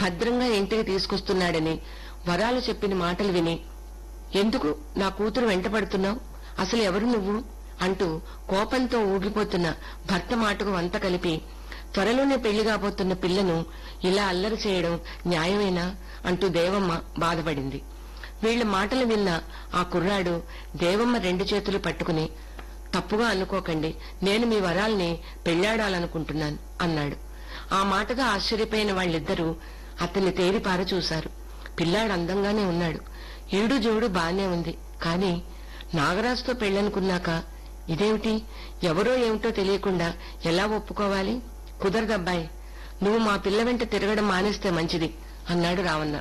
భద్రంగా ఇంటికి తీసుకొస్తున్నాడని వరాలు చెప్పిన మాటలు విని ఎందుకు నా కూతురు వెంటపడుతున్నావు అసలు ఎవరు నువ్వు అంటూ కోపంతో ఊగిపోతున్న భర్త మాటకు వంత కలిపి త్వరలోనే పెళ్లి కాబోతున్న పిల్లను ఇలా అల్లరి చేయడం న్యాయమేనా అంటూ దేవమ్మ బాధపడింది వీళ్ల మాటలు విన్న ఆ కుర్రాడు దేవమ్మ రెండు చేతులు పట్టుకుని తప్పుగా అనుకోకండి నేను మీ వరాల్ని పెళ్లాడాలనుకుంటున్నాను అన్నాడు ఆ మాటగా ఆశ్చర్యపోయిన వాళ్ళిద్దరూ అతన్ని తేరిపార చూశారు పిల్లాడు అందంగానే ఉన్నాడు ఈడు జోడు బానే ఉంది కాని నాగరాజుతో పెళ్ళనుకున్నాక ఇదేమిటి ఎవరో ఏమిటో తెలియకుండా ఎలా ఒప్పుకోవాలి కుదరదబ్బాయి నువ్వు మా పిల్ల వెంట తిరగడం మానేస్తే మంచిది అన్నాడు రావణ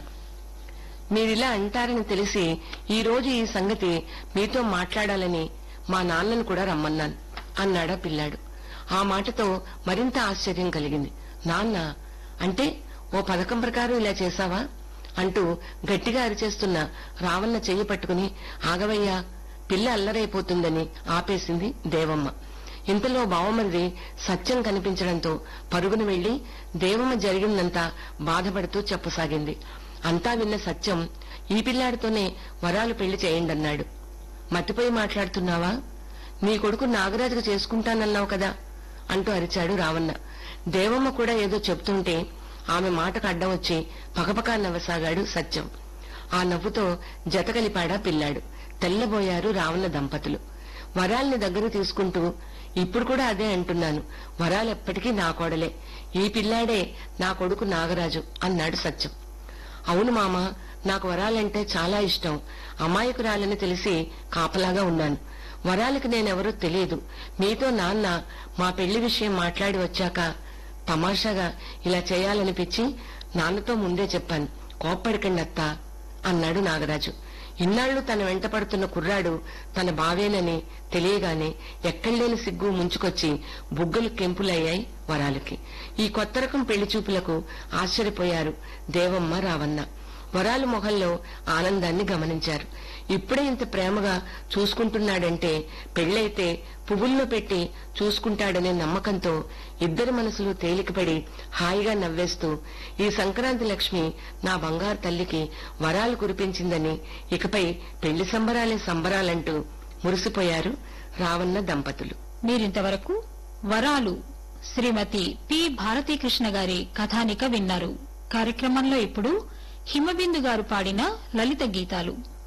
మీరిలా అంటారని తెలిసి ఈ రోజు ఈ సంగతి మీతో మాట్లాడాలని మా నాన్నను కూడా రమ్మన్నాను అన్నాడా పిల్లాడు ఆ మాటతో మరింత ఆశ్చర్యం కలిగింది నాన్న అంటే ఓ పథకం ప్రకారం ఇలా చేశావా అంటూ గట్టిగా అరిచేస్తున్న రావన్న చెయ్యి పట్టుకుని ఆగవయ్యా పిల్ల అల్లరైపోతుందని ఆపేసింది దేవమ్మ ఇంతలో బావమరిది సత్యం కనిపించడంతో పరుగున వెళ్లి దేవమ్మ జరిగిందంతా బాధపడుతూ చెప్పసాగింది అంతా విన్న సత్యం ఈ పిల్లాడితోనే వరాలు పెళ్లి చేయండన్నాడు మతిపోయి మాట్లాడుతున్నావా నీ కొడుకు నాగరాజుకు చేసుకుంటానన్నావు కదా అంటూ అరిచాడు రావన్న దేవమ్మ కూడా ఏదో చెప్తుంటే ఆమె మాటకు అడ్డం వచ్చి పకపకా నవ్వసాగాడు సత్యం ఆ నవ్వుతో జతకలిపాడా పిల్లాడు తెల్లబోయారు రావణ దంపతులు వరాల్ని దగ్గర తీసుకుంటూ ఇప్పుడు కూడా అదే అంటున్నాను వరాలెప్పటికీ నా కోడలే ఈ పిల్లాడే నా కొడుకు నాగరాజు అన్నాడు సత్యం అవును మామ నాకు వరాలంటే చాలా ఇష్టం అమాయకురాలని తెలిసి కాపలాగా ఉన్నాను వరాలకి నేనెవరో తెలియదు మీతో నాన్న మా పెళ్లి విషయం మాట్లాడి వచ్చాక తమాషాగా ఇలా చేయాలనిపించి నాన్నతో ముందే చెప్పాను కోప్పడికండి అత్తా అన్నాడు నాగరాజు ఇన్నాళ్లు తన వెంట పడుతున్న కుర్రాడు తన బావేనని తెలియగానే ఎక్కడలేని సిగ్గు ముంచుకొచ్చి బుగ్గలు కెంపులయ్యాయి వరాలకి ఈ కొత్త రకం పెళ్లి చూపులకు ఆశ్చర్యపోయారు దేవమ్మ రావన్న వరాలు మొహంలో ఆనందాన్ని గమనించారు ఇప్పుడే ఇంత ప్రేమగా చూసుకుంటున్నాడంటే పెళ్ళైతే పువ్వుల్లో పెట్టి చూసుకుంటాడనే నమ్మకంతో ఇద్దరి మనసులు తేలికపడి హాయిగా నవ్వేస్తూ ఈ సంక్రాంతి లక్ష్మి నా బంగారు తల్లికి వరాలు కురిపించిందని ఇకపై పెళ్లి సంబరాలే సంబరాలంటూ మురిసిపోయారు రావన్న దంపతులు మీరింతవరకు వరాలు శ్రీమతి పి భారతీకృష్ణ గారి కథానిక విన్నారు కార్యక్రమంలో ఇప్పుడు హిమబిందు గారు పాడిన లలిత గీతాలు